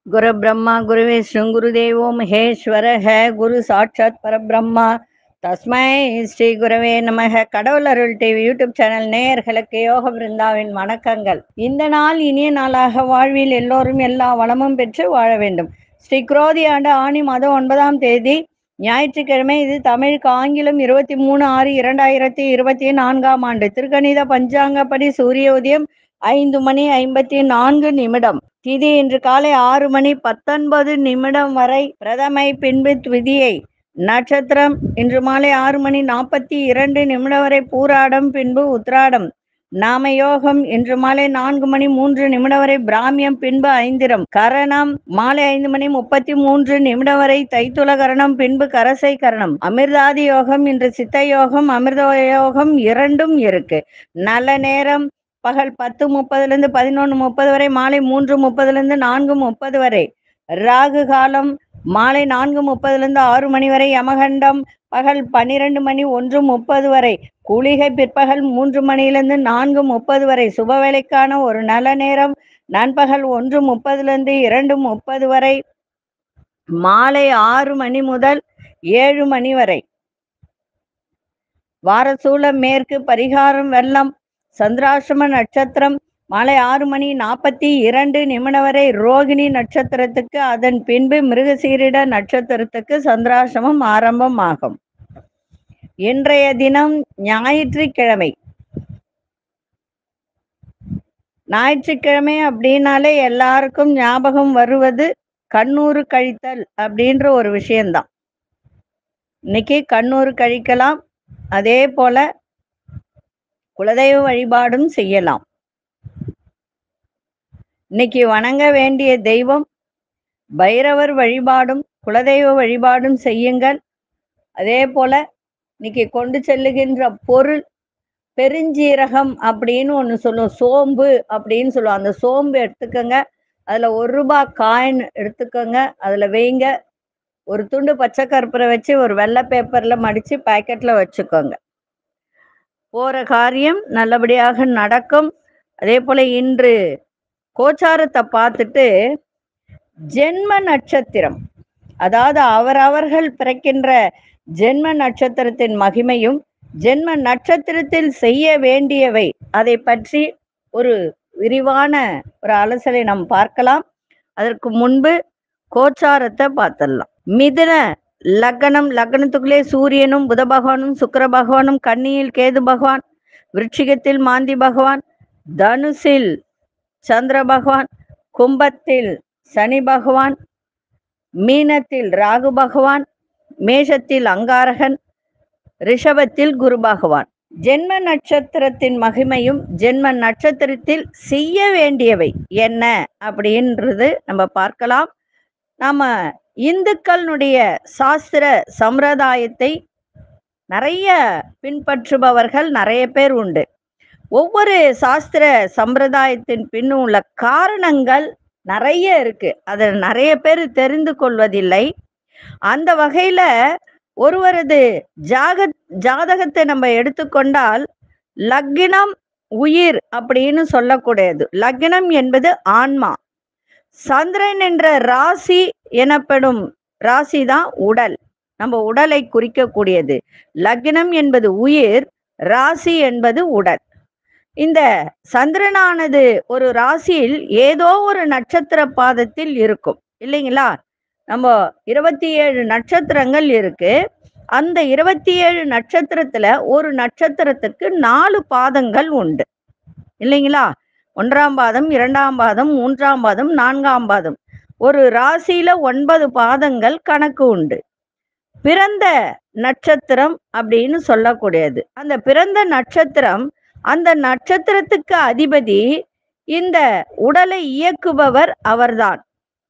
குரு பிரம்மா குரு விஷ்ணு குரு தேவோ மகேஸ்வர ஹ குரு சாட்சாத் பரபிரம்மா தஸ்மை ஸ்ரீ குருவே நமக கடவுள் அருள் டிவி யூடியூப் சேனல் நேயர்களுக்கு யோக பிருந்தாவின் வணக்கங்கள் இந்த நாள் இனிய நாளாக வாழ்வில் எல்லோரும் எல்லா வளமும் பெற்று வாழ வேண்டும் ஸ்ரீ குரோதி ஆண்டு ஆணி மாதம் ஒன்பதாம் தேதி ஞாயிற்றுக்கிழமை இது தமிழுக்கு ஆங்கிலம் இருபத்தி மூணு ஆறு இரண்டாயிரத்தி இருபத்தி நான்காம் ஆண்டு திருக்கணித பஞ்சாங்கப்படி சூரிய உதயம் ஐந்து மணி ஐம்பத்தி நான்கு நிமிடம் திதி இன்று காலை ஆறு மணி பத்தொன்பது நிமிடம் வரை பிரதமை பின்பு த்விதியை நட்சத்திரம் இன்று மாலை ஆறு மணி நாற்பத்தி இரண்டு நிமிடம் வரை பூராடம் பின்பு உத்ராடம் நாம யோகம் இன்று மாலை நான்கு மணி மூன்று நிமிடம் வரை பிராமியம் பின்பு ஐந்திரம் கரணம் மாலை ஐந்து மணி முப்பத்தி மூன்று நிமிடம் வரை தைத்துல கரணம் பின்பு கரசை கரணம் அமிர்தாதி யோகம் இன்று சித்த யோகம் அமிர்த யோகம் இரண்டும் இருக்கு நல்ல நேரம் பகல் பத்து முப்பதுல இருந்து பதினொன்று முப்பது வரை மாலை மூன்று முப்பதுல இருந்து நான்கு முப்பது வரை ராகு காலம் மாலை நான்கு முப்பதுல இருந்து ஆறு மணி வரை யமகண்டம் பகல் பன்னிரண்டு மணி ஒன்று முப்பது வரை குளிகை பிற்பகல் மூன்று மணியிலிருந்து நான்கு முப்பது வரை சுப வேலைக்கான ஒரு நல்ல நேரம் நண்பகல் ஒன்று முப்பதுலேருந்து இரண்டு முப்பது வரை மாலை ஆறு மணி முதல் ஏழு மணி வரை வாரசூலம் மேற்கு பரிகாரம் வெள்ளம் சந்திராசிரம நட்சத்திரம் மாலை ஆறு மணி நாற்பத்தி இரண்டு நிமிடம் வரை ரோகிணி நட்சத்திரத்துக்கு அதன் பின்பு மிருகசீரிட நட்சத்திரத்துக்கு சந்திராசிரமம் ஆரம்பமாகும் இன்றைய தினம் ஞாயிற்றுக்கிழமை ஞாயிற்றுக்கிழமை அப்படின்னாலே எல்லாருக்கும் ஞாபகம் வருவது கண்ணூறு கழித்தல் அப்படின்ற ஒரு விஷயம்தான் இன்னைக்கு கண்ணூறு கழிக்கலாம் அதே போல குலதெய்வ வழிபாடும் செய்யலாம் இன்னைக்கு வணங்க வேண்டிய தெய்வம் பைரவர் வழிபாடும் குலதெய்வ வழிபாடும் செய்யுங்கள் அதே போல இன்னைக்கு கொண்டு செல்லுகின்ற பொருள் பெருஞ்சீரகம் அப்படின்னு ஒன்று சொல்லுவோம் சோம்பு அப்படின்னு சொல்லுவோம் அந்த சோம்பு எடுத்துக்கோங்க அதில் ஒரு ரூபாய் காயின் எடுத்துக்கோங்க அதில் வைங்க ஒரு துண்டு பச்சை கற்பூரை வச்சு ஒரு வெள்ளை பேப்பரில் மடித்து பேக்கெட்டில் வச்சுக்கோங்க போகிற காரியம் நல்லபடியாக நடக்கும் அதே போல் இன்று கோச்சாரத்தை பார்த்துட்டு ஜென்ம நட்சத்திரம் அதாவது அவரவர்கள் பிறக்கின்ற ஜென்ம நட்சத்திரத்தின் மகிமையும் ஜென்ம நட்சத்திரத்தில் செய்ய வேண்டியவை அதை பற்றி ஒரு விரிவான ஒரு அலசலை நாம் பார்க்கலாம் அதற்கு முன்பு கோச்சாரத்தை பார்த்துடலாம் மிதுன லக்னம் லக்னத்துக்குள்ளே சூரியனும் புத பகவானும் சுக்கர பகவானும் கன்னியில் கேது பகவான் விருட்சிகத்தில் மாந்தி பகவான் தனுசில் சந்திர பகவான் கும்பத்தில் சனி பகவான் மீனத்தில் ராகு பகவான் மேஷத்தில் அங்காரகன் ரிஷபத்தில் குரு பகவான் ஜென்ம நட்சத்திரத்தின் மகிமையும் ஜென்ம நட்சத்திரத்தில் செய்ய வேண்டியவை என்ன அப்படின்றது நம்ம பார்க்கலாம் நாம இந்துக்களுடைய சாஸ்திர சம்பிரதாயத்தை நிறைய பின்பற்றுபவர்கள் நிறைய பேர் உண்டு ஒவ்வொரு சாஸ்திர சம்பிரதாயத்தின் பின்னும் உள்ள காரணங்கள் நிறைய இருக்கு அதை நிறைய பேர் தெரிந்து கொள்வதில்லை அந்த வகையில ஒருவரது ஜாக ஜாதகத்தை நம்ம எடுத்துக்கொண்டால் லக்னம் உயிர் அப்படின்னு சொல்லக்கூடியது லக்னம் என்பது ஆன்மா சந்திரன் என்ற ராசி எனப்படும் ராசி தான் உடல் நம்ம உடலை குறிக்கக்கூடியது லக்னம் என்பது உயிர் ராசி என்பது உடல் இந்த சந்திரனானது ஒரு ராசியில் ஏதோ ஒரு நட்சத்திர பாதத்தில் இருக்கும் இல்லைங்களா நம்ம இருபத்தி ஏழு நட்சத்திரங்கள் இருக்கு அந்த இருபத்தி ஏழு நட்சத்திரத்துல ஒரு நட்சத்திரத்துக்கு நாலு பாதங்கள் உண்டு இல்லைங்களா ஒன்றாம் பாதம் இரண்டாம் பாதம் மூன்றாம் பாதம் நான்காம் பாதம் ஒரு ராசியில ஒன்பது பாதங்கள் கணக்கு உண்டு பிறந்த நட்சத்திரம் அப்படின்னு சொல்லக்கூடியது அந்த பிறந்த நட்சத்திரம் அந்த நட்சத்திரத்துக்கு அதிபதி இந்த உடலை இயக்குபவர் அவர்தான்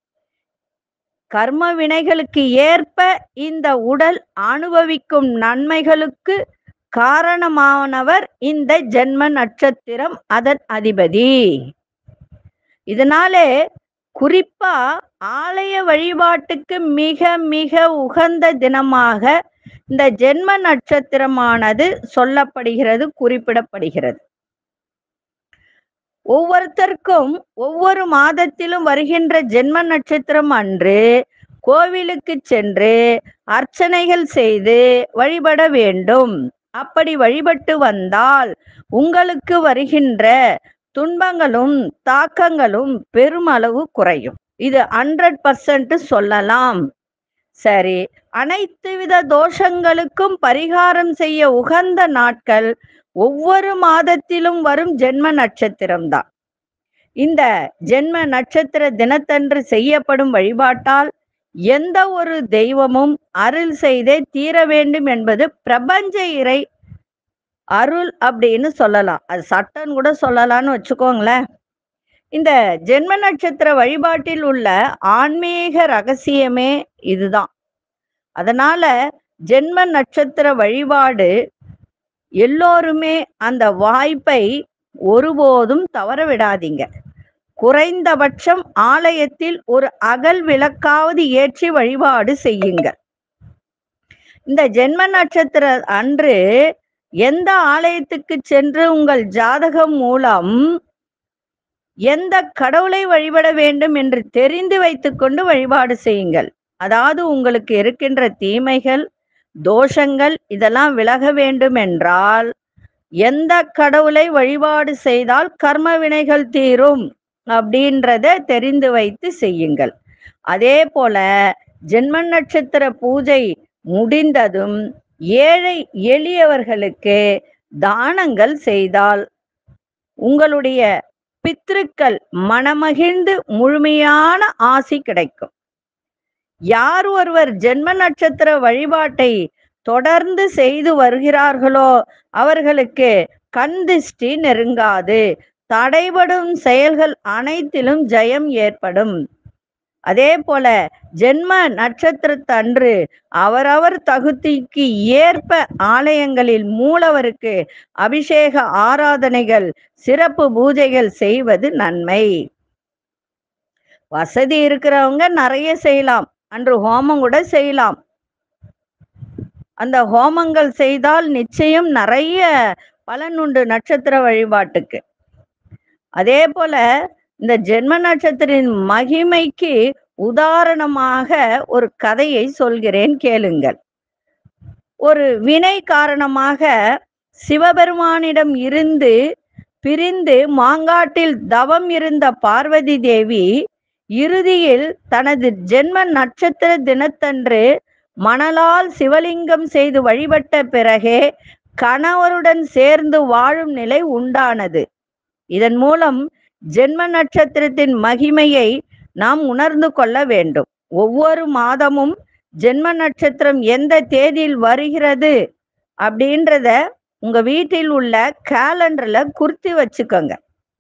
கர்ம வினைகளுக்கு ஏற்ப இந்த உடல் அனுபவிக்கும் நன்மைகளுக்கு காரணமானவர் இந்த ஜென்ம நட்சத்திரம் அதன் அதிபதி இதனாலே குறிப்பா ஆலய வழிபாட்டுக்கு மிக மிக உகந்த தினமாக இந்த ஜென்ம நட்சத்திரமானது சொல்லப்படுகிறது குறிப்பிடப்படுகிறது ஒவ்வொருத்தருக்கும் ஒவ்வொரு மாதத்திலும் வருகின்ற ஜென்ம நட்சத்திரம் அன்று கோவிலுக்கு சென்று அர்ச்சனைகள் செய்து வழிபட வேண்டும் அப்படி வழிபட்டு வந்தால் உங்களுக்கு வருகின்ற துன்பங்களும் தாக்கங்களும் பெருமளவு குறையும் இது ஹண்ட்ரட் பர்சன்ட் சொல்லலாம் சரி அனைத்து வித தோஷங்களுக்கும் பரிகாரம் செய்ய உகந்த நாட்கள் ஒவ்வொரு மாதத்திலும் வரும் ஜென்ம நட்சத்திரம் தான் இந்த ஜென்ம நட்சத்திர தினத்தன்று செய்யப்படும் வழிபாட்டால் எந்த ஒரு தெய்வமும் அருள் செய்தே தீர வேண்டும் என்பது பிரபஞ்ச இறை அருள் அப்படின்னு சொல்லலாம் அது சட்டம் கூட சொல்லலாம்னு வச்சுக்கோங்களேன் இந்த ஜென்ம நட்சத்திர வழிபாட்டில் உள்ள ஆன்மீக ரகசியமே இதுதான் அதனால ஜென்ம நட்சத்திர வழிபாடு எல்லோருமே அந்த வாய்ப்பை ஒருபோதும் தவற விடாதீங்க குறைந்தபட்சம் ஆலயத்தில் ஒரு அகல் விளக்காவது ஏற்றி வழிபாடு செய்யுங்க இந்த ஜென்ம நட்சத்திர அன்று எந்த ஆலயத்துக்கு சென்று உங்கள் ஜாதகம் மூலம் எந்த கடவுளை வழிபட வேண்டும் என்று தெரிந்து வைத்துக்கொண்டு வழிபாடு செய்யுங்கள் அதாவது உங்களுக்கு இருக்கின்ற தீமைகள் தோஷங்கள் இதெல்லாம் விலக வேண்டும் என்றால் எந்த கடவுளை வழிபாடு செய்தால் கர்ம வினைகள் தீரும் அப்படின்றத தெரிந்து வைத்து செய்யுங்கள் அதே போல ஜென்ம நட்சத்திர பூஜை முடிந்ததும் ஏழை எளியவர்களுக்கு தானங்கள் செய்தால் உங்களுடைய பித்ருக்கள் மனமகிழ்ந்து முழுமையான ஆசி கிடைக்கும் யார் ஒருவர் ஜென்ம நட்சத்திர வழிபாட்டை தொடர்ந்து செய்து வருகிறார்களோ அவர்களுக்கு கண் திருஷ்டி நெருங்காது தடைபடும் செயல்கள் அனைத்திலும் ஜெயம் ஏற்படும் அதே போல ஜென்ம நட்சத்திரத்தன்று அவரவர் தகுதிக்கு ஏற்ப ஆலயங்களில் மூலவருக்கு அபிஷேக ஆராதனைகள் சிறப்பு பூஜைகள் செய்வது நன்மை வசதி இருக்கிறவங்க நிறைய செய்யலாம் அன்று ஹோமம் கூட செய்யலாம் அந்த ஹோமங்கள் செய்தால் நிச்சயம் நிறைய பலன் உண்டு நட்சத்திர வழிபாட்டுக்கு அதே போல இந்த ஜென்ம நட்சத்திரின் மகிமைக்கு உதாரணமாக ஒரு கதையை சொல்கிறேன் கேளுங்கள் ஒரு வினை காரணமாக சிவபெருமானிடம் இருந்து பிரிந்து மாங்காட்டில் தவம் இருந்த பார்வதி தேவி இறுதியில் தனது ஜென்ம நட்சத்திர தினத்தன்று மணலால் சிவலிங்கம் செய்து வழிபட்ட பிறகே கணவருடன் சேர்ந்து வாழும் நிலை உண்டானது இதன் மூலம் ஜென்ம நட்சத்திரத்தின் மகிமையை நாம் உணர்ந்து கொள்ள வேண்டும் ஒவ்வொரு மாதமும் ஜென்ம நட்சத்திரம் எந்த தேதியில் வருகிறது அப்படின்றத உங்க வீட்டில் உள்ள கேலண்டர்ல குறித்து வச்சுக்கோங்க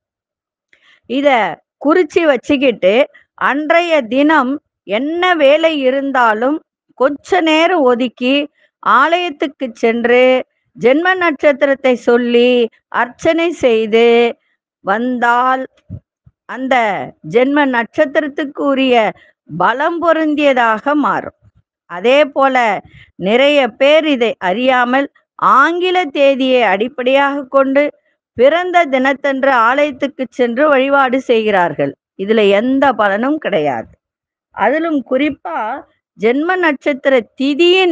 இத குறிச்சு வச்சுக்கிட்டு அன்றைய தினம் என்ன வேலை இருந்தாலும் கொஞ்ச நேரம் ஒதுக்கி ஆலயத்துக்கு சென்று ஜென்ம நட்சத்திரத்தை சொல்லி அர்ச்சனை செய்து வந்தால் அந்த ஜென்ம நட்சத்திரத்துக்கு உரிய பலம் பொருந்தியதாக மாறும் அதே போல நிறைய பேர் இதை அறியாமல் ஆங்கில தேதியை அடிப்படையாக கொண்டு பிறந்த தினத்தன்று ஆலயத்துக்கு சென்று வழிபாடு செய்கிறார்கள் இதுல எந்த பலனும் கிடையாது அதிலும் குறிப்பா ஜென்ம நட்சத்திர திதியின்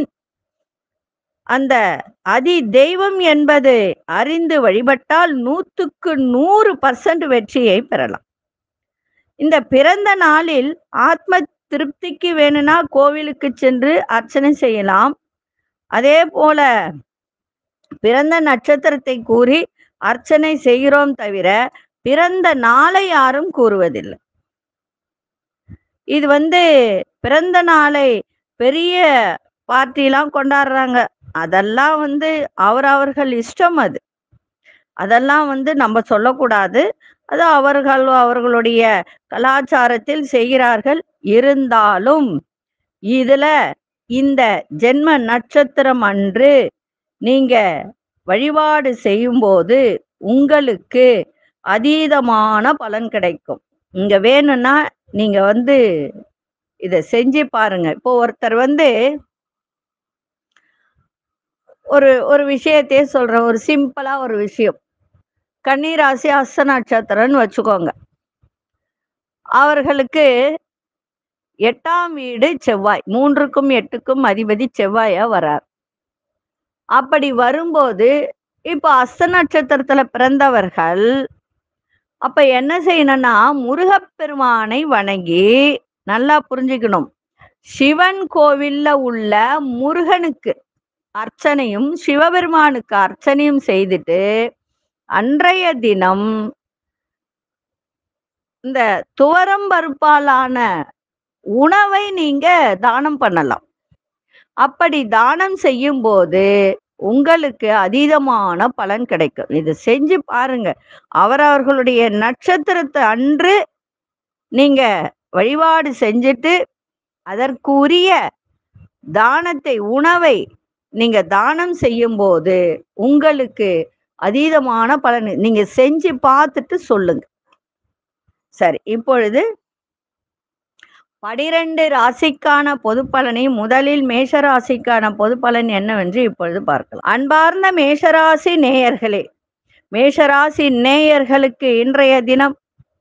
அந்த அதி தெய்வம் என்பது அறிந்து வழிபட்டால் நூற்றுக்கு நூறு பர்சன்ட் வெற்றியை பெறலாம் இந்த பிறந்த நாளில் ஆத்ம திருப்திக்கு வேணும்னா கோவிலுக்கு சென்று அர்ச்சனை செய்யலாம் அதே போல பிறந்த நட்சத்திரத்தை கூறி அர்ச்சனை செய்கிறோம் தவிர பிறந்த நாளை யாரும் கூறுவதில்லை இது வந்து பிறந்த நாளை பெரிய பார்ட்டிலாம் கொண்டாடுறாங்க அதெல்லாம் வந்து அவரவர்கள் இஷ்டம் அது அதெல்லாம் வந்து நம்ம சொல்லக்கூடாது அது அவர்கள் அவர்களுடைய கலாச்சாரத்தில் செய்கிறார்கள் இருந்தாலும் இதுல இந்த ஜென்ம நட்சத்திரம் அன்று நீங்க வழிபாடு செய்யும்போது உங்களுக்கு அதீதமான பலன் கிடைக்கும் இங்க வேணும்னா நீங்க வந்து இத செஞ்சு பாருங்க இப்போ ஒருத்தர் வந்து ஒரு ஒரு விஷயத்தையே சொல்றேன் ஒரு சிம்பிளா ஒரு விஷயம் கன்னிராசி அஸ்த நட்சத்திரம்னு வச்சுக்கோங்க அவர்களுக்கு எட்டாம் வீடு செவ்வாய் மூன்றுக்கும் எட்டுக்கும் அதிபதி செவ்வாயா வரார் அப்படி வரும்போது இப்போ அஸ்த நட்சத்திரத்துல பிறந்தவர்கள் அப்ப என்ன செய்யணும்னா முருகப்பெருமானை வணங்கி நல்லா புரிஞ்சுக்கணும் சிவன் கோவில்ல உள்ள முருகனுக்கு அர்ச்சனையும் சிவபெருமானுக்கு அர்ச்சனையும் செய்துட்டு அன்றைய தினம் இந்த துவரம் பருப்பாலான உணவை நீங்க தானம் பண்ணலாம் அப்படி தானம் செய்யும் போது உங்களுக்கு அதீதமான பலன் கிடைக்கும் இது செஞ்சு பாருங்க அவரவர்களுடைய நட்சத்திரத்தை அன்று நீங்க வழிபாடு செஞ்சுட்டு அதற்குரிய தானத்தை உணவை நீங்க தானம் செய்யும் போது உங்களுக்கு அதீதமான பலன் நீங்க செஞ்சு பார்த்துட்டு சொல்லுங்க சரி இப்பொழுது பனிரெண்டு ராசிக்கான பொது பலனை முதலில் மேஷ ராசிக்கான பொது பலன் என்னவென்று இப்பொழுது பார்க்கலாம் அன்பார்ந்த மேஷராசி நேயர்களே மேஷராசி நேயர்களுக்கு இன்றைய தினம்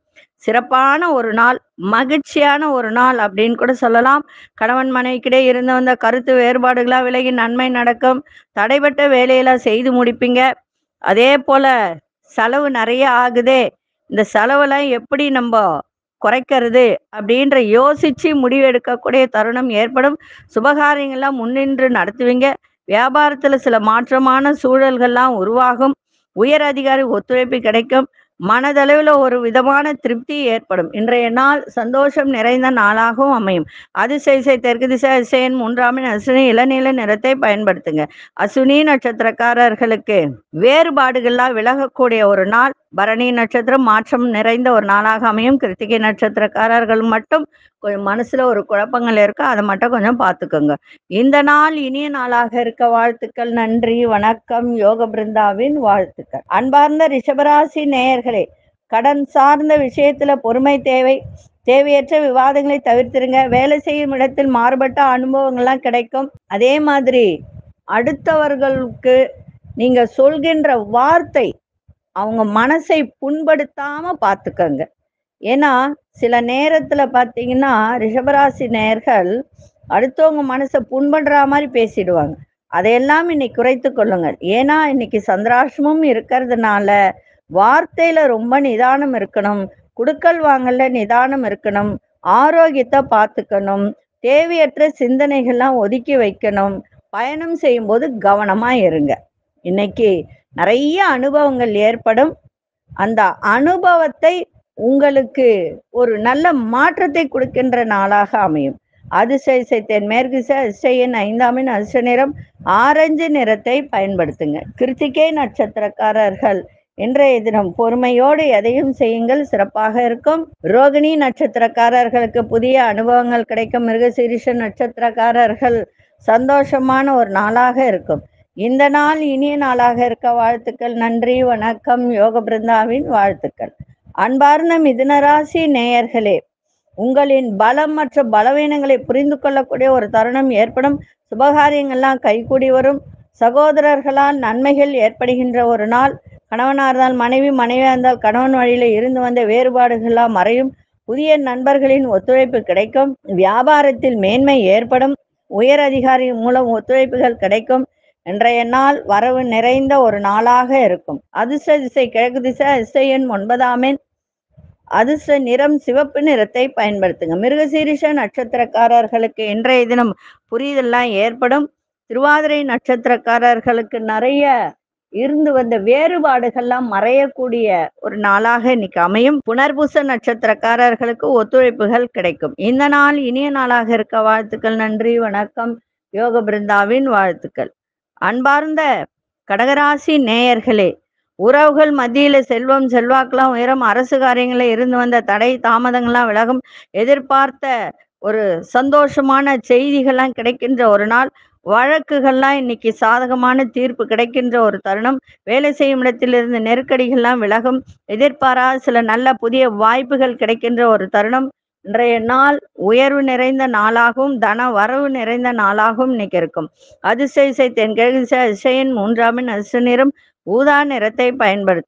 சிறப்பான ஒரு நாள் மகிழ்ச்சியான ஒரு நாள் அப்படின்னு கூட சொல்லலாம் கணவன் மனைவிக்கிடையே இருந்து வந்த கருத்து வேறுபாடுகளா விலகி நன்மை நடக்கும் தடைப்பட்ட வேலையெல்லாம் செய்து முடிப்பீங்க அதே போல செலவு நிறைய ஆகுதே இந்த செலவெல்லாம் எப்படி நம்ம குறைக்கிறது அப்படின்ற யோசிச்சு முடிவு எடுக்கக்கூடிய தருணம் ஏற்படும் சுபகாரியங்கள்லாம் முன்னின்று நடத்துவீங்க வியாபாரத்துல சில மாற்றமான சூழல்கள்லாம் உருவாகும் உயர் அதிகாரி ஒத்துழைப்பு கிடைக்கும் மனதளவில் ஒரு விதமான திருப்தி ஏற்படும் இன்றைய நாள் சந்தோஷம் நிறைந்த நாளாகவும் அமையும் அதிசய தெற்கு திசை அதிசயன் மூன்றாமின் அசுனி இளநீல நிறத்தை பயன்படுத்துங்க அசுனி நட்சத்திரக்காரர்களுக்கு வேறுபாடுகள்லாம் விலகக்கூடிய ஒரு நாள் பரணி நட்சத்திரம் மாற்றம் நிறைந்த ஒரு நாளாக அமையும் கிருத்திகை நட்சத்திரக்காரர்கள் மட்டும் கொஞ்சம் மனசுல ஒரு குழப்பங்கள் இருக்கு அதை மட்டும் கொஞ்சம் பார்த்துக்கோங்க இந்த நாள் இனிய நாளாக இருக்க வாழ்த்துக்கள் நன்றி வணக்கம் யோக பிருந்தாவின் வாழ்த்துக்கள் அன்பார்ந்த ரிஷபராசி நேயர்களே கடன் சார்ந்த விஷயத்துல பொறுமை தேவை தேவையற்ற விவாதங்களை தவிர்த்திருங்க வேலை செய்யும் இடத்தில் மாறுபட்ட அனுபவங்கள்லாம் கிடைக்கும் அதே மாதிரி அடுத்தவர்களுக்கு நீங்க சொல்கின்ற வார்த்தை அவங்க மனசை புண்படுத்தாம பார்த்துக்கங்க ஏன்னா சில நேரத்துல பாத்தீங்கன்னா ரிஷபராசி நேயர்கள் அடுத்தவங்க மனசை புண்படுற மாதிரி பேசிடுவாங்க அதையெல்லாம் இன்னைக்கு குறைத்து கொள்ளுங்கள் ஏன்னா இன்னைக்கு சந்திராஷ்டமும் இருக்கிறதுனால வார்த்தையில ரொம்ப நிதானம் இருக்கணும் குடுக்கல் வாங்கல நிதானம் இருக்கணும் ஆரோக்கியத்தை பார்த்துக்கணும் தேவையற்ற சிந்தனைகள்லாம் ஒதுக்கி வைக்கணும் பயணம் செய்யும்போது கவனமா இருங்க இன்னைக்கு நிறைய அனுபவங்கள் ஏற்படும் அந்த அனுபவத்தை உங்களுக்கு ஒரு நல்ல மாற்றத்தை கொடுக்கின்ற நாளாக அமையும் அதிசய தென் மேற்கு அதிசயன் ஐந்தாமின் அதிர்ஷ்ட நிறம் ஆரஞ்சு நிறத்தை பயன்படுத்துங்க கிருத்திகை நட்சத்திரக்காரர்கள் இன்றைய தினம் பொறுமையோடு எதையும் செய்யுங்கள் சிறப்பாக இருக்கும் ரோகிணி நட்சத்திரக்காரர்களுக்கு புதிய அனுபவங்கள் கிடைக்கும் மிருகசீரிஷ நட்சத்திரக்காரர்கள் சந்தோஷமான ஒரு நாளாக இருக்கும் இந்த நாள் இனிய நாளாக இருக்க வாழ்த்துக்கள் நன்றி வணக்கம் யோக பிருந்தாவின் வாழ்த்துக்கள் அன்பார்ந்த மிதுனராசி நேயர்களே உங்களின் பலம் மற்றும் பலவீனங்களை புரிந்து கொள்ளக்கூடிய ஒரு தருணம் ஏற்படும் சுபகாரியங்கள்லாம் கைகூடி வரும் சகோதரர்களால் நன்மைகள் ஏற்படுகின்ற ஒரு நாள் கணவனாக இருந்தால் மனைவி மனைவியாக இருந்தால் கணவன் வழியில இருந்து வந்த வேறுபாடுகள்லாம் மறையும் புதிய நண்பர்களின் ஒத்துழைப்பு கிடைக்கும் வியாபாரத்தில் மேன்மை ஏற்படும் உயர் அதிகாரி மூலம் ஒத்துழைப்புகள் கிடைக்கும் இன்றைய நாள் வரவு நிறைந்த ஒரு நாளாக இருக்கும் அதிர்ஷ்ட திசை கிழக்கு திசை அதிர்ஷ்ட எண் ஒன்பதாமின் அதிர்ஷ்ட நிறம் சிவப்பு நிறத்தை பயன்படுத்துங்க மிருகசீரிஷ நட்சத்திரக்காரர்களுக்கு இன்றைய தினம் புரிதெல்லாம் ஏற்படும் திருவாதிரை நட்சத்திரக்காரர்களுக்கு நிறைய இருந்து வந்த வேறுபாடுகள்லாம் மறையக்கூடிய ஒரு நாளாக இன்னைக்கு அமையும் புனர்பூச நட்சத்திரக்காரர்களுக்கு ஒத்துழைப்புகள் கிடைக்கும் இந்த நாள் இனிய நாளாக இருக்க வாழ்த்துக்கள் நன்றி வணக்கம் யோக பிருந்தாவின் வாழ்த்துக்கள் அன்பார்ந்த கடகராசி நேயர்களே உறவுகள் மத்தியில செல்வம் செல்வாக்கெல்லாம் உயரம் அரசு காரியங்களில் இருந்து வந்த தடை தாமதங்கள்லாம் விலகும் எதிர்பார்த்த ஒரு சந்தோஷமான செய்திகள்லாம் கிடைக்கின்ற ஒரு நாள் வழக்குகள்லாம் இன்னைக்கு சாதகமான தீர்ப்பு கிடைக்கின்ற ஒரு தருணம் வேலை செய்யும் இடத்திலிருந்து நெருக்கடிகள்லாம் விலகும் எதிர்பாராத சில நல்ல புதிய வாய்ப்புகள் கிடைக்கின்ற ஒரு தருணம் இன்றைய நாள் உயர்வு நிறைந்த நாளாகவும் தன வரவு நிறைந்த நாளாகவும் இன்னைக்கு இருக்கும் அதிசய இசை தென்கிழக்கு திசை அதிசயன் மூன்றாமின் அதிர்ஷ்ட நிறம் ஊதா நிறத்தை பயன்படுத்துங்க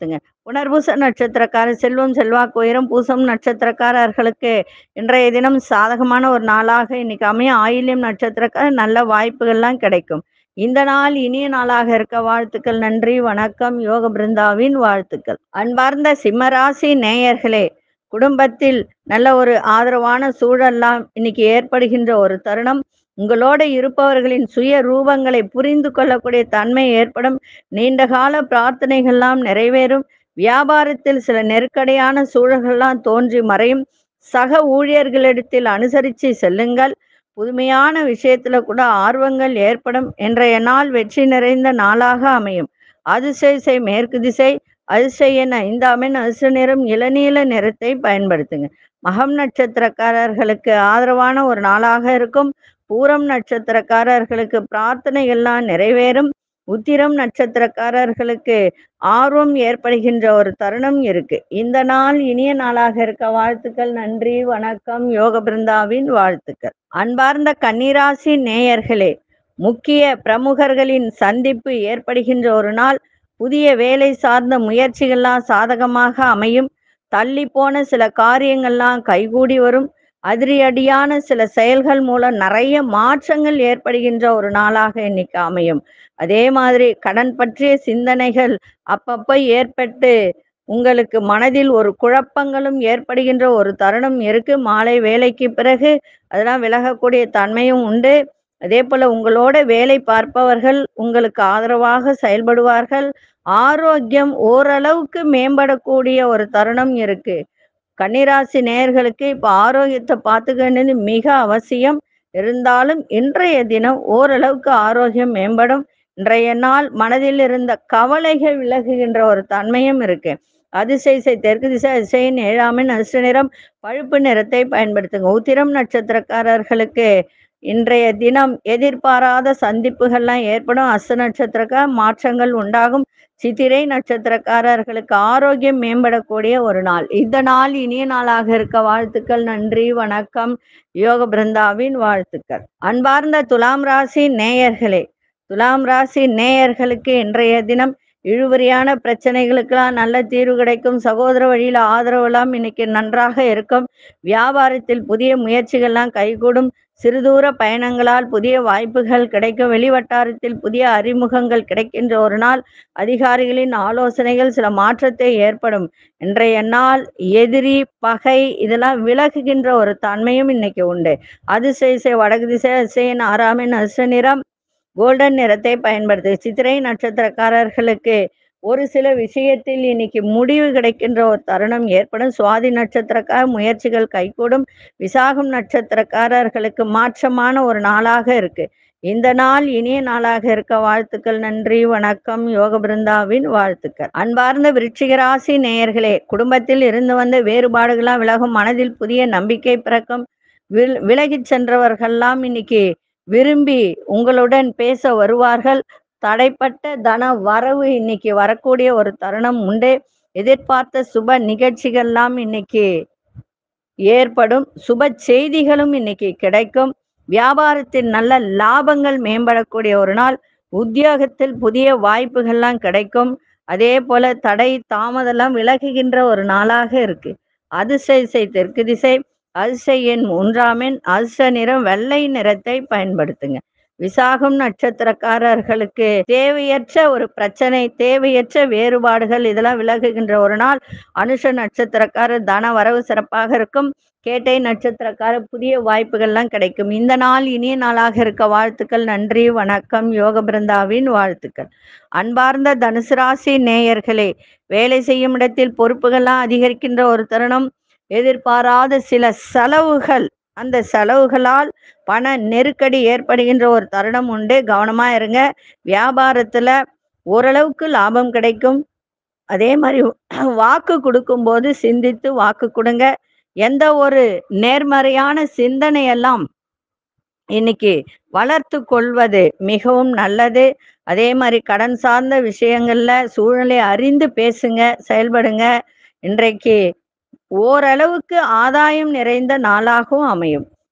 புனர்பூச நட்சத்திரக்கார செல்வம் செல்வாக்கு உயரும் பூசம் நட்சத்திரக்காரர்களுக்கு இன்றைய தினம் சாதகமான ஒரு நாளாக இன்னைக்கு அமைய ஆயில்யம் நட்சத்திரக்கார நல்ல வாய்ப்புகள்லாம் கிடைக்கும் இந்த நாள் இனிய நாளாக இருக்க வாழ்த்துக்கள் நன்றி வணக்கம் யோக பிருந்தாவின் வாழ்த்துக்கள் அன்பார்ந்த சிம்மராசி நேயர்களே குடும்பத்தில் நல்ல ஒரு ஆதரவான சூழல்லாம் இன்னைக்கு ஏற்படுகின்ற ஒரு தருணம் உங்களோட இருப்பவர்களின் சுய ரூபங்களை புரிந்து கொள்ளக்கூடிய தன்மை ஏற்படும் நீண்டகால பிரார்த்தனைகள்லாம் நிறைவேறும் வியாபாரத்தில் சில நெருக்கடியான சூழல்கள்லாம் தோன்றி மறையும் சக ஊழியர்களிடத்தில் அனுசரித்து செல்லுங்கள் புதுமையான விஷயத்துல கூட ஆர்வங்கள் ஏற்படும் இன்றைய நாள் வெற்றி நிறைந்த நாளாக அமையும் அதிசய மேற்கு திசை அதிசய என ஐந்தாமின் அதிர்ஷ்ட நிறம் இளநீல நிறத்தை பயன்படுத்துங்க மகம் நட்சத்திரக்காரர்களுக்கு ஆதரவான ஒரு நாளாக இருக்கும் பூரம் நட்சத்திரக்காரர்களுக்கு பிரார்த்தனைகள்லாம் நிறைவேறும் உத்திரம் நட்சத்திரக்காரர்களுக்கு ஆர்வம் ஏற்படுகின்ற ஒரு தருணம் இருக்கு இந்த நாள் இனிய நாளாக இருக்க வாழ்த்துக்கள் நன்றி வணக்கம் யோக பிருந்தாவின் வாழ்த்துக்கள் அன்பார்ந்த கன்னிராசி நேயர்களே முக்கிய பிரமுகர்களின் சந்திப்பு ஏற்படுகின்ற ஒரு நாள் புதிய வேலை சார்ந்த முயற்சிகள்லாம் சாதகமாக அமையும் தள்ளி போன சில காரியங்கள்லாம் கைகூடி வரும் அதிரடியான சில செயல்கள் மூலம் நிறைய மாற்றங்கள் ஏற்படுகின்ற ஒரு நாளாக இன்னைக்கு அமையும் அதே மாதிரி கடன் பற்றிய சிந்தனைகள் அப்பப்ப ஏற்பட்டு உங்களுக்கு மனதில் ஒரு குழப்பங்களும் ஏற்படுகின்ற ஒரு தருணம் இருக்கு மாலை வேலைக்கு பிறகு அதெல்லாம் விலகக்கூடிய தன்மையும் உண்டு அதே போல உங்களோட வேலை பார்ப்பவர்கள் உங்களுக்கு ஆதரவாக செயல்படுவார்கள் ஆரோக்கியம் ஓரளவுக்கு மேம்படக்கூடிய ஒரு தருணம் இருக்கு கன்னிராசி நேயர்களுக்கு இப்போ ஆரோக்கியத்தை பார்த்துக்க வேண்டியது மிக அவசியம் இருந்தாலும் இன்றைய தினம் ஓரளவுக்கு ஆரோக்கியம் மேம்படும் இன்றைய நாள் மனதில் இருந்த கவலைகள் விலகுகின்ற ஒரு தன்மையும் இருக்கு அதிசய தெற்கு திசை அதிசயின் ஏழாமின் அதிர்ஷ்ட நிறம் பழுப்பு நிறத்தை பயன்படுத்துங்க உத்திரம் நட்சத்திரக்காரர்களுக்கு இன்றைய தினம் எதிர்பாராத சந்திப்புகள்லாம் ஏற்படும் அஸ்த நட்சத்திரக்க மாற்றங்கள் உண்டாகும் சித்திரை நட்சத்திரக்காரர்களுக்கு ஆரோக்கியம் மேம்படக்கூடிய ஒரு நாள் இந்த நாள் இனிய நாளாக இருக்க வாழ்த்துக்கள் நன்றி வணக்கம் யோக பிருந்தாவின் வாழ்த்துக்கள் அன்பார்ந்த துலாம் ராசி நேயர்களே துலாம் ராசி நேயர்களுக்கு இன்றைய தினம் இழுபறியான பிரச்சனைகளுக்கெல்லாம் நல்ல தீர்வு கிடைக்கும் சகோதர வழியில ஆதரவெல்லாம் இன்னைக்கு நன்றாக இருக்கும் வியாபாரத்தில் புதிய முயற்சிகள்லாம் கைகூடும் சிறுதூர பயணங்களால் புதிய வாய்ப்புகள் கிடைக்கும் வெளிவட்டாரத்தில் புதிய அறிமுகங்கள் கிடைக்கின்ற ஒரு நாள் அதிகாரிகளின் ஆலோசனைகள் சில மாற்றத்தை ஏற்படும் இன்றைய நாள் எதிரி பகை இதெல்லாம் விலகுகின்ற ஒரு தன்மையும் இன்னைக்கு உண்டு அதிசய வடக்கு திசை அதிசயன் ஆறாமின் அச நிறம் கோல்டன் நிறத்தை பயன்படுத்து சித்திரை நட்சத்திரக்காரர்களுக்கு ஒரு சில விஷயத்தில் இன்னைக்கு முடிவு கிடைக்கின்ற ஒரு தருணம் ஏற்படும் சுவாதி நட்சத்திரக்கார முயற்சிகள் கைகூடும் விசாகம் நட்சத்திரக்காரர்களுக்கு மாற்றமான ஒரு நாளாக இருக்கு இந்த நாள் இனிய நாளாக இருக்க வாழ்த்துக்கள் நன்றி வணக்கம் யோக பிருந்தாவின் வாழ்த்துக்கள் அன்பார்ந்த விருச்சிகராசி நேயர்களே குடும்பத்தில் இருந்து வந்த வேறுபாடுகளாம் விலகும் மனதில் புதிய நம்பிக்கை பிறக்கும் வில் விலகிச் சென்றவர்கள்லாம் இன்னைக்கு விரும்பி உங்களுடன் பேச வருவார்கள் தடைப்பட்ட தன வரவு இன்னைக்கு வரக்கூடிய ஒரு தருணம் உண்டு எதிர்பார்த்த சுப நிகழ்ச்சிகள்லாம் இன்னைக்கு ஏற்படும் சுப செய்திகளும் இன்னைக்கு கிடைக்கும் வியாபாரத்தில் நல்ல லாபங்கள் மேம்படக்கூடிய ஒரு நாள் உத்தியோகத்தில் புதிய வாய்ப்புகள்லாம் கிடைக்கும் அதே போல தடை தாமதெல்லாம் விலகுகின்ற ஒரு நாளாக இருக்கு அதிசய தெற்கு திசை அதிசய எண் மூன்றாம் எண் அதிர்ஷ்ட நிறம் வெள்ளை நிறத்தை பயன்படுத்துங்க விசாகம் நட்சத்திரக்காரர்களுக்கு தேவையற்ற ஒரு பிரச்சனை தேவையற்ற வேறுபாடுகள் இதெல்லாம் விலகுகின்ற ஒரு நாள் அனுஷ நட்சத்திரக்காரர் தன வரவு சிறப்பாக இருக்கும் கேட்டை நட்சத்திரக்கார புதிய வாய்ப்புகள்லாம் கிடைக்கும் இந்த நாள் இனிய நாளாக இருக்க வாழ்த்துக்கள் நன்றி வணக்கம் யோக பிருந்தாவின் வாழ்த்துக்கள் அன்பார்ந்த தனுசு ராசி நேயர்களே வேலை செய்யும் இடத்தில் பொறுப்புகள்லாம் அதிகரிக்கின்ற ஒரு தருணம் எதிர்பாராத சில செலவுகள் அந்த செலவுகளால் பண நெருக்கடி ஏற்படுகின்ற ஒரு தருணம் உண்டு கவனமா இருங்க வியாபாரத்துல ஓரளவுக்கு லாபம் கிடைக்கும் அதே மாதிரி வாக்கு கொடுக்கும்போது சிந்தித்து வாக்கு கொடுங்க எந்த ஒரு நேர்மறையான சிந்தனையெல்லாம் இன்னைக்கு வளர்த்து கொள்வது மிகவும் நல்லது அதே மாதிரி கடன் சார்ந்த விஷயங்கள்ல சூழ்நிலை அறிந்து பேசுங்க செயல்படுங்க இன்றைக்கு ஓரளவுக்கு ஆதாயம் நிறைந்த நாளாகவும் அமையும்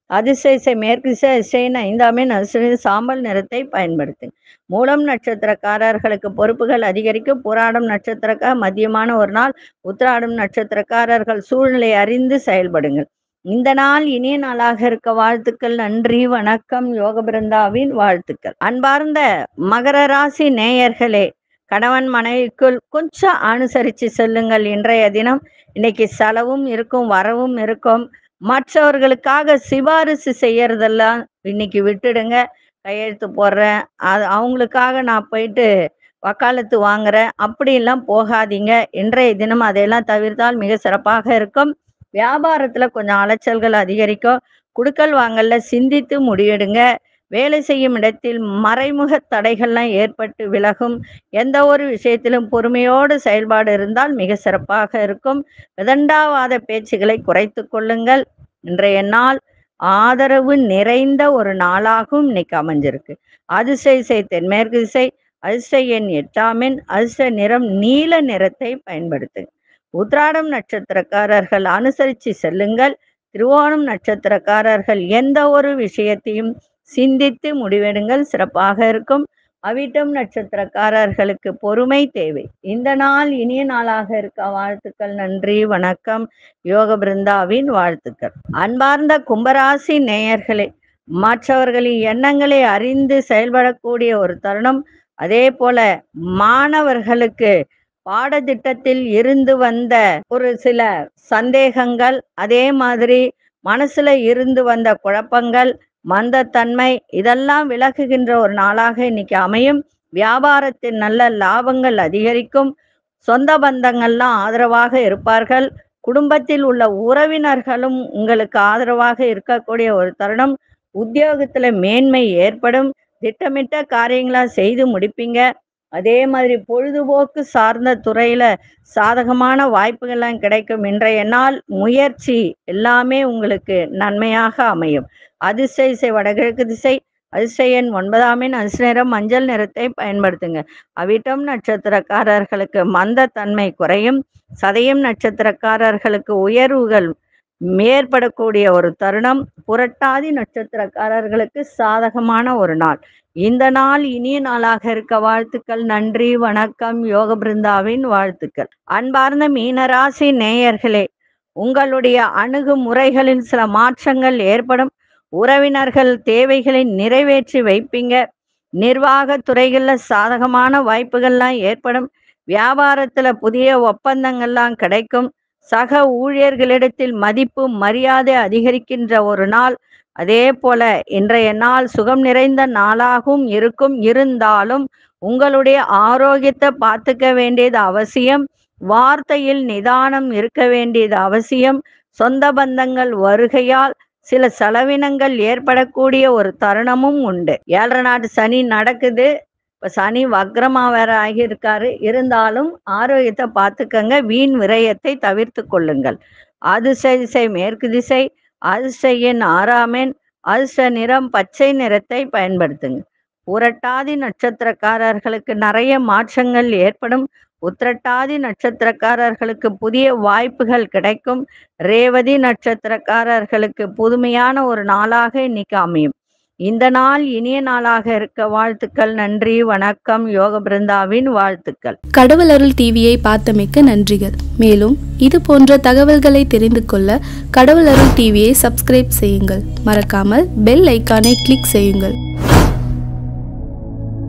அதிசய மேற்கு திசை அதிசயின் ஐந்தாமே நசுவின் சாம்பல் நிறத்தை பயன்படுத்துங்க மூலம் நட்சத்திரக்காரர்களுக்கு பொறுப்புகள் அதிகரிக்கும் புராடம் நட்சத்திரக்கார மதியமான ஒரு நாள் உத்திராடம் நட்சத்திரக்காரர்கள் சூழ்நிலை அறிந்து செயல்படுங்கள் இந்த நாள் இனிய நாளாக இருக்க வாழ்த்துக்கள் நன்றி வணக்கம் யோக பிருந்தாவின் வாழ்த்துக்கள் அன்பார்ந்த மகர ராசி நேயர்களே கணவன் மனைவிக்குள் கொஞ்சம் அனுசரித்து செல்லுங்கள் இன்றைய தினம் இன்னைக்கு செலவும் இருக்கும் வரவும் இருக்கும் மற்றவர்களுக்காக சிபாரிசு செய்யறதெல்லாம் இன்னைக்கு விட்டுடுங்க கையெழுத்து போடுறேன் அது அவங்களுக்காக நான் போயிட்டு வக்காலத்து வாங்குறேன் அப்படியெல்லாம் போகாதீங்க இன்றைய தினம் அதையெல்லாம் தவிர்த்தால் மிக சிறப்பாக இருக்கும் வியாபாரத்துல கொஞ்சம் அலைச்சல்கள் அதிகரிக்கும் குடுக்கல் வாங்கல்ல சிந்தித்து முடிவெடுங்க வேலை செய்யும் இடத்தில் மறைமுக தடைகள்லாம் ஏற்பட்டு விலகும் எந்த ஒரு விஷயத்திலும் பொறுமையோடு செயல்பாடு இருந்தால் மிக சிறப்பாக இருக்கும் விதண்டாவாத பேச்சுகளை குறைத்து கொள்ளுங்கள் இன்றைய நாள் ஆதரவு நிறைந்த ஒரு நாளாகவும் இன்னைக்கு அமைஞ்சிருக்கு அதிசய இசை தென்மேற்கு திசை அதிர்ஷ்ட எண் எட்டாம் எண் அதிர்ஷ்ட நிறம் நீல நிறத்தை பயன்படுத்துங்க உத்ராடம் நட்சத்திரக்காரர்கள் அனுசரித்து செல்லுங்கள் திருவோணம் நட்சத்திரக்காரர்கள் எந்த ஒரு விஷயத்தையும் சிந்தித்து முடிவெடுங்கள் சிறப்பாக இருக்கும் அவிட்டம் நட்சத்திரக்காரர்களுக்கு பொறுமை தேவை இந்த நாள் இனிய நாளாக இருக்க வாழ்த்துக்கள் நன்றி வணக்கம் யோக பிருந்தாவின் வாழ்த்துக்கள் அன்பார்ந்த கும்பராசி நேயர்களே மற்றவர்களின் எண்ணங்களை அறிந்து செயல்படக்கூடிய ஒரு தருணம் அதே போல மாணவர்களுக்கு பாடத்திட்டத்தில் இருந்து வந்த ஒரு சில சந்தேகங்கள் அதே மாதிரி மனசுல இருந்து வந்த குழப்பங்கள் மந்தத்தன்மை இதெல்லாம் விலகுகின்ற ஒரு நாளாக இன்னைக்கு அமையும் வியாபாரத்தில் நல்ல லாபங்கள் அதிகரிக்கும் சொந்த பந்தங்கள்லாம் ஆதரவாக இருப்பார்கள் குடும்பத்தில் உள்ள உறவினர்களும் உங்களுக்கு ஆதரவாக இருக்கக்கூடிய ஒரு தருணம் உத்தியோகத்துல மேன்மை ஏற்படும் திட்டமிட்ட காரியங்களா செய்து முடிப்பீங்க அதே மாதிரி பொழுதுபோக்கு சார்ந்த துறையில சாதகமான வாய்ப்புகள்லாம் கிடைக்கும் இன்றைய நாள் முயற்சி எல்லாமே உங்களுக்கு நன்மையாக அமையும் அதிர்ஷ்ட இசை வடகிழக்கு திசை அதிர்ஷ்ட எண் ஒன்பதாம் எண் அதிர்ஷ்ட நிறம் மஞ்சள் நிறத்தை பயன்படுத்துங்க அவிட்டம் நட்சத்திரக்காரர்களுக்கு மந்த தன்மை குறையும் சதயம் நட்சத்திரக்காரர்களுக்கு உயர்வுகள் ஏற்படக்கூடிய ஒரு தருணம் புரட்டாதி நட்சத்திரக்காரர்களுக்கு சாதகமான ஒரு நாள் இந்த நாள் இனிய நாளாக இருக்க வாழ்த்துக்கள் நன்றி வணக்கம் யோக பிருந்தாவின் வாழ்த்துக்கள் அன்பார்ந்த மீனராசி நேயர்களே உங்களுடைய அணுகுமுறைகளில் சில மாற்றங்கள் ஏற்படும் உறவினர்கள் தேவைகளை நிறைவேற்றி வைப்பீங்க நிர்வாக துறைகள்ல சாதகமான வாய்ப்புகள்லாம் ஏற்படும் வியாபாரத்துல புதிய ஒப்பந்தங்கள்லாம் கிடைக்கும் சக ஊழியர்களிடத்தில் மதிப்பு மரியாதை அதிகரிக்கின்ற ஒரு நாள் அதே போல இன்றைய நாள் சுகம் நிறைந்த நாளாகவும் இருக்கும் இருந்தாலும் உங்களுடைய ஆரோக்கியத்தை பார்த்துக்க வேண்டியது அவசியம் வார்த்தையில் நிதானம் இருக்க வேண்டியது அவசியம் சொந்த பந்தங்கள் வருகையால் சில செலவினங்கள் ஏற்படக்கூடிய ஒரு தருணமும் உண்டு ஏழரை நாட்டு சனி நடக்குது இப்போ சனி வக்ரமா வேற ஆகியிருக்காரு இருந்தாலும் ஆரோக்கியத்தை பார்த்துக்கங்க வீண் விரயத்தை தவிர்த்து கொள்ளுங்கள் அதிர்ஷ்ட திசை மேற்கு திசை அதிர்ஷ்ட எண் ஆறாம் எண் அதிர்ஷ்ட நிறம் பச்சை நிறத்தை பயன்படுத்துங்க புரட்டாதி நட்சத்திரக்காரர்களுக்கு நிறைய மாற்றங்கள் ஏற்படும் உத்திரட்டாதி நட்சத்திரக்காரர்களுக்கு புதிய வாய்ப்புகள் கிடைக்கும் ரேவதி நட்சத்திரக்காரர்களுக்கு புதுமையான ஒரு நாளாக இன்னைக்கு அமையும் இந்த நாள் இனிய நாளாக இருக்க வாழ்த்துக்கள் நன்றி வணக்கம் யோக பிருந்தாவின் வாழ்த்துக்கள் கடவுள் அருள் டிவியை பார்த்தமைக்க நன்றிகள் மேலும் இது போன்ற தகவல்களை தெரிந்து கொள்ள கடவுள் அருள் டிவியை சப்ஸ்கிரைப் செய்யுங்கள் மறக்காமல் பெல் ஐக்கானை கிளிக் செய்யுங்கள்